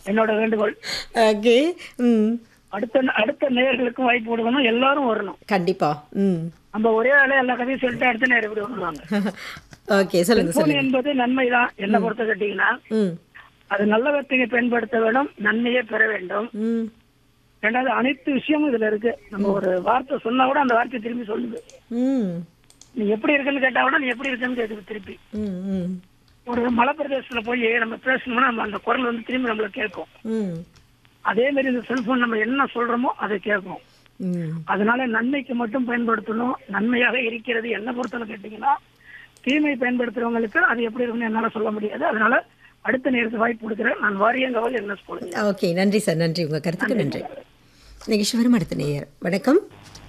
என்னோட வேண்டுகோள் ஓகே ம் அடுத்த அடுத்த நேயர்களுக்கும் வாய்ப்பு கொடுக்கணும் எல்லாரும் வரணும் கண்டிப்பா ம் நம்ம ஒரே ஆளே எல்லா கதையும் சொல்லிட்டு அடுத்த நேரம் எப்படி வருவாங்க ஓகே சொல்லுங்க செல்போன் சொல்லுங்க என்பது நன்மைதான் என்ன பொறுத்த கேட்டீங்கன்னா ம் அது நல்ல விதத்துக்கு பயன்படுத்த வேண்டும் நன்மையே பெற வேண்டும் ம் ரெண்டாவது அனைத்து விஷயமும் இதுல இருக்கு நம்ம ஒரு வார்த்தை சொன்னா கூட அந்த வார்த்தை திரும்பி சொல்லுது ம் நீ எப்படி இருக்குன்னு கேட்டா கூட நீ எப்படி இருக்குன்னு கேக்குது திருப்பி ம் ம் ஒரு மலை பிரதேசத்துல போய் நம்ம பேசணும்னா நம்ம அந்த குரல் வந்து திரும்பி நம்மள கேட்கும் ம் அதே மாதிரி இந்த செல்போன் நம்ம என்ன சொல்றோமோ அதை கேட்கும் ம் அதனால நன்மைக்கு மட்டும் பயன்படுத்தணும் நன்மையாக இருக்கிறது என்ன பொறுத்தவரை கேட்டீங்கன்னா தீமை பயன்படுத்துறவங்களுக்கு அது எப்படி இருக்குன்னு என்னால சொல்ல முடியாது அதனால அடுத்த நேரத்துக்கு வாய்ப்பு கொடுக்குறேன் நான் வாரியங்கவல் என்ன சொல்லுங்க ஓகே நன்றி சார் நன்றி உங்கள் கருத்துக்கு நன்றி நிகழ்ச்சிவரும் அடுத்த நேயர் வணக்கம்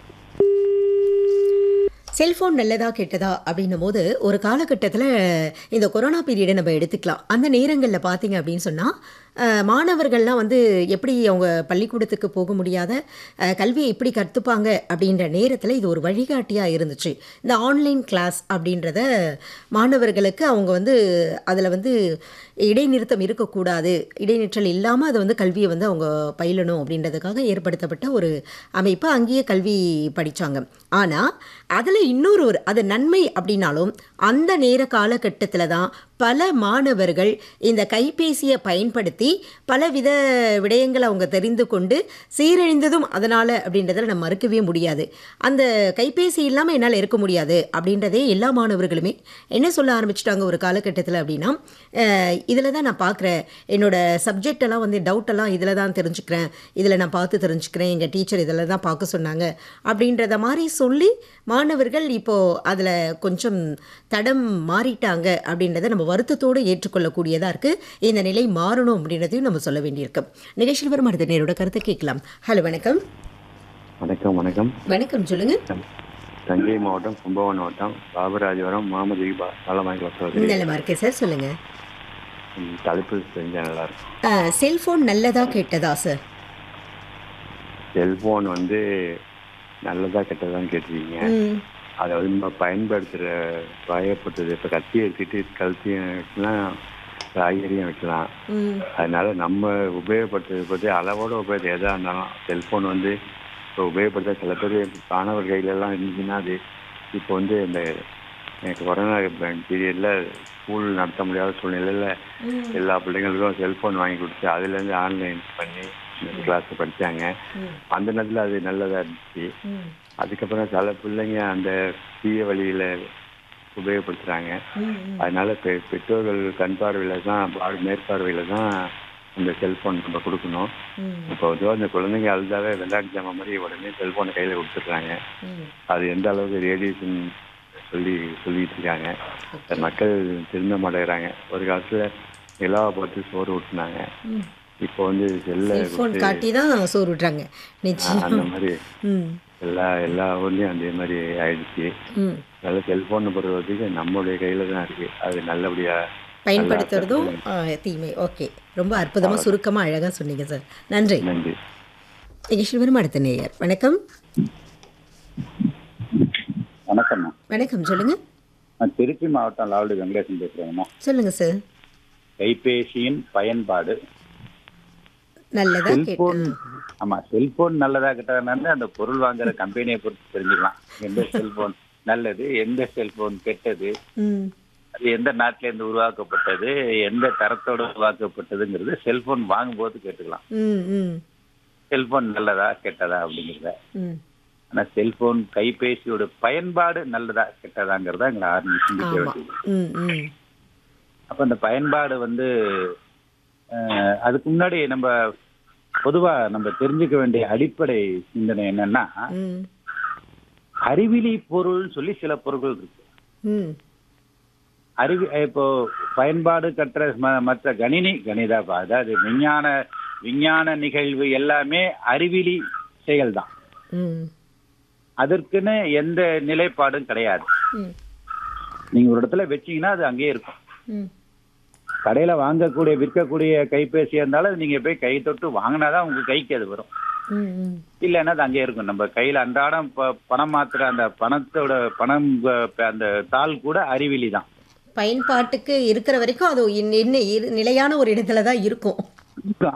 செல்ஃபோன் நல்லதா கெட்டதா அப்படின்னும் போது ஒரு காலகட்டத்தில் இந்த கொரோனா பீரியடை நம்ம எடுத்துக்கலாம் அந்த நேரங்களில் பார்த்தீங்க அப்படின்னு சொன்னால் மாணவர்கள்லாம் வந்து எப்படி அவங்க பள்ளிக்கூடத்துக்கு போக முடியாத அஹ், கல்வியை எப்படி கற்றுப்பாங்க அப்படின்ற நேரத்தில் இது ஒரு வழிகாட்டியாக இருந்துச்சு இந்த ஆன்லைன் கிளாஸ் அப்படின்றத மாணவர்களுக்கு அவங்க வந்து அதில் வந்து இடைநிறுத்தம் இருக்கக்கூடாது இடைநிற்றல் இல்லாமல் அதை வந்து கல்வியை வந்து அவங்க பயிலணும் அப்படின்றதுக்காக ஏற்படுத்தப்பட்ட ஒரு அமைப்பு அங்கேயே கல்வி படித்தாங்க ஆனால் அதில் இன்னொரு ஒரு அது நன்மை அப்படின்னாலும் அந்த நேர காலகட்டத்தில் தான் பல மாணவர்கள் இந்த கைபேசியை பயன்படுத்தி பலவித விடயங்களை அவங்க தெரிந்து கொண்டு சீரழிந்ததும் அதனால் அப்படின்றதில் நம்ம மறுக்கவே முடியாது அந்த கைபேசி இல்லாமல் என்னால் இருக்க முடியாது அப்படின்றதே எல்லா மாணவர்களுமே என்ன சொல்ல ஆரம்பிச்சிட்டாங்க ஒரு காலகட்டத்தில் அப்படின்னா இதில் தான் நான் பார்க்குறேன் என்னோட சப்ஜெக்ட் எல்லாம் வந்து டவுட் எல்லாம் இதில் தான் தெரிஞ்சுக்கிறேன் இதில் நான் பார்த்து தெரிஞ்சுக்கிறேன் எங்கள் டீச்சர் இதில் தான் பார்க்க சொன்னாங்க அப்படின்றத மாதிரி சொல்லி மாணவர்கள் இப்போது அதில் கொஞ்சம் தடம் மாறிட்டாங்க அப்படின்றத நம்ம வருத்தத்தோடு ஏற்றுக்கொள்ளக்கூடியதாக இருக்குது இந்த நிலை மாறணும் அப்படின்றதையும் நம்ம சொல்ல வேண்டியிருக்கு நிகழ்ச்சியில் வரும் அடுத்த நேரோட கருத்தை கேட்கலாம் ஹலோ வணக்கம் வணக்கம் வணக்கம் வணக்கம் சொல்லுங்கள் தஞ்சை மாவட்டம் கும்பகோணம் மாவட்டம் பாபராஜபுரம் முகமது இக்பா நலமாய் சகோதரி நல்லமா இருக்கேன் சார் சொல்லுங்கள் ம், தலைப்பு செஞ்சா நல்லா இருக்கும் செல்ஃபோன் நல்லதா கெட்டதா சார் செல்போன் வந்து நல்லதா கெட்டதான்னு கேட்டிருக்கீங்க ம் அதை வந்து நம்ம பயன்படுத்துகிற வகைப்பட்டது இப்போ கத்தி எடுத்துட்டு கழுத்தையும் வைக்கலாம் காய்கறியும் வைக்கலாம் ம் அதனால நம்ம உபயோகப்படுத்துறது பற்றி அளவோட உபயோகத்தை எதாக இருந்தாலும் செல்போன் வந்து இப்போ உபயோகப்படுத்த சில பேர் மாணவர் கையிலலாம் இருந்துச்சுன்னா அது இப்போ வந்து இந்த எனக்கு கொரோனா பீரியடில் ஸ்கூல் நடத்த முடியாத சூழ்நிலையில் எல்லா பிள்ளைங்களுக்கும் செல்போன் வாங்கி கொடுத்து அதுலேருந்து ஆன்லைன் பண்ணி கிளாஸ் படித்தாங்க ம். அந்த நேரத்தில் அது நல்லதாக இருந்துச்சு ம் அதுக்கப்புறம் சில பிள்ளைங்க அந்த தீய வழியில் உபயோகப்படுத்துகிறாங்க ம் அதனால பெ பெற்றோர்கள் கண் பார்வையில் தான் பார் மேற்பார்வையில் தான் அந்த செல்போன் நம்ம கொடுக்கணும் ம் இப்போ வந்து அந்த குழந்தைங்க அழுதாவே விளையாட்டு ஜாமான் மாதிரி உடனே செல்போனை கையில் கொடுத்துட்றாங்க ம் அது எந்த அளவுக்கு ரேடியேஷன் சொல்லி சொல்லிட்டு இருக்காங்க மக்கள் திருந்த மாட்டேங்கிறாங்க ஒரு காலத்தில் நிலாவை பார்த்து சோறு ஊட்டினாங்க ம் இப்போ வந்து செல்ல செல்ஃபோன் காட்டி தான் சோறு விட்றாங்க நிச்சயம் அந்த மாதிரி ம் எல்லா எல்லா ஊர்லேயும் அதே மாதிரி ஆயிடுச்சு ம் அதனால செல்போனை பொறுத்தவரைக்கு நம்மளுடைய கையில் தான் இருக்குது அது நல்லபடியாக பயன்படுத்துறதும் ஆ, தீமை ஓகே ரொம்ப அற்புதமாக சுருக்கமாக அழகாக சொன்னீங்க சார் நன்றி நன்றி ஈஸ்வரம் அடுத்த நேயர் வணக்கம் வணக்கம்மா வணக்கம் சொல்லுங்க நான் திருச்சி மாவட்டம் லாவடி வெங்கடேசன் பேசுறேங்கம்மா சொல்லுங்க சார் கைபேசியின் பயன்பாடு நல்லதா செல்போன் கேட்டு ஆமா செல்போன் நல்லதா கிட்டதுனால அந்த பொருள் வாங்குற கம்பெனியை பொறுத்து தெரிஞ்சுக்கலாம் எந்த செல்போன் நல்லது எந்த செல்போன் கெட்டது ம் அது எந்த நாட்டில இருந்து உருவாக்கப்பட்டது எந்த தரத்தோட உருவாக்கப்பட்டதுங்கிறது செல்போன் வாங்கும்போது கேட்டுக்கலாம் ம் ம் செல்போன் நல்லதா கெட்டதா அப்படிங்கிறத ம் ஆனா செல்போன் கைபேசியோட பயன்பாடு நல்லதா கெட்டதாங்கிறத எங்களை ஆரம்பி சிந்திக்க ஆமாம் வேண்டியது ம் ம் அப்ப அந்த பயன்பாடு வந்து அஹ், அதுக்கு முன்னாடி நம்ம பொதுவா நம்ம தெரிஞ்சுக்க வேண்டிய அடிப்படை சிந்தனை என்னன்னா ம் அறிவிலி பொருள் சொல்லி சில பொருட்கள் இருக்கு ம் அறிவி இப்போ பயன்பாடு கற்ற ம- மற்ற கணினி கணிதா அதாவது விஞ்ஞான விஞ்ஞான நிகழ்வு எல்லாமே அறிவிலி செயல்தான் ம் அதற்குன்னு எந்த நிலைப்பாடும் கிடையாது ம் நீங்க ஒரு இடத்துல வச்சீங்கன்னா அது அங்கேயே இருக்கும் ம் கடையில வாங்கக்கூடிய விற்கக்கூடிய கைபேசியா இருந்தாலும் அது நீங்க போய் கை தொட்டு வாங்கினாதான் உங்க கைக்கு அது வரும் ம் ம் இல்லைன்னா அது அங்கேயே இருக்கும் நம்ம கையில அன்றாடம் ப- பணம் மாத்துற அந்த பணத்தோட பணம் அஹ், அந்த தாள் கூட அறிவிலி தான் பயன்பாட்டுக்கு இருக்கிற வரைக்கும் அது இன்ன- இன்ன இரு- நிலையான ஒரு இடத்துல தான் இருக்கும்